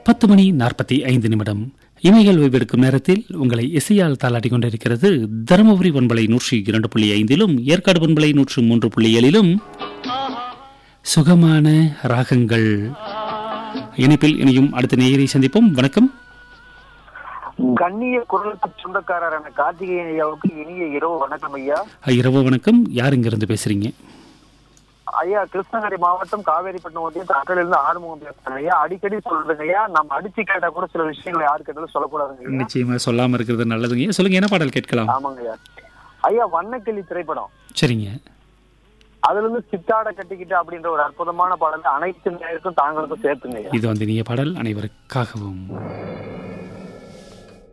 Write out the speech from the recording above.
பத்து மணி நாற்பத்தி ஐந்து நிமிடம் இமைகள் ஓய்வெடுக்கும் நேரத்தில் உங்களை இசையால் தாளாட்டிக் கொண்டிருக்கிறது தருமபுரி பண்பலை நூற்றி இரண்டு புள்ளி ஐந்திலும் ஏற்காடு பண்பலை நூற்று மூன்று புள்ளி ஏழிலும் சுகமான ராகங்கள் இணைப்பில் இனியும் அடுத்த நேயரை சந்திப்போம் வணக்கம் கண்ணிய குரலுக்கு சொந்தக்காரரான கார்த்திகேயன் ஐயாவுக்கு இனிய இரவு வணக்கம் ஐயா இரவு வணக்கம் யார் இங்கிருந்து பேசுறீங்க ஐயா கிருஷ்ணகிரி மாவட்டம் காவேரிப்பட்டினம் ஒன்றிய தாக்கல இருந்து ஆறுமுகம் பேசுறேன் ஐயா அடிக்கடி சொல்றதுங்க ஐயா நம்ம அடிச்சு கேட்டா கூட சில விஷயங்களை யாரு கேட்டாலும் சொல்லக்கூடாதுங்க ஐயா நிச்சயமா சொல்லாம இருக்கிறது நல்லதுங்க சொல்லுங்க என்ன பாடல் கேட்கலாம் ஆமாங்க ஐயா ஐயா வண்ணக்கிளி திரைப்படம் சரிங்க அதுல இருந்து சித்தாட கட்டிக்கிட்டு அப்படின்ற ஒரு அற்புதமான பாடல் அனைத்து நேருக்கும் தாங்களுக்கும் சேர்த்துங்க ஐயா இது வந்து இனிய பாடல் அனைவருக்காகவும்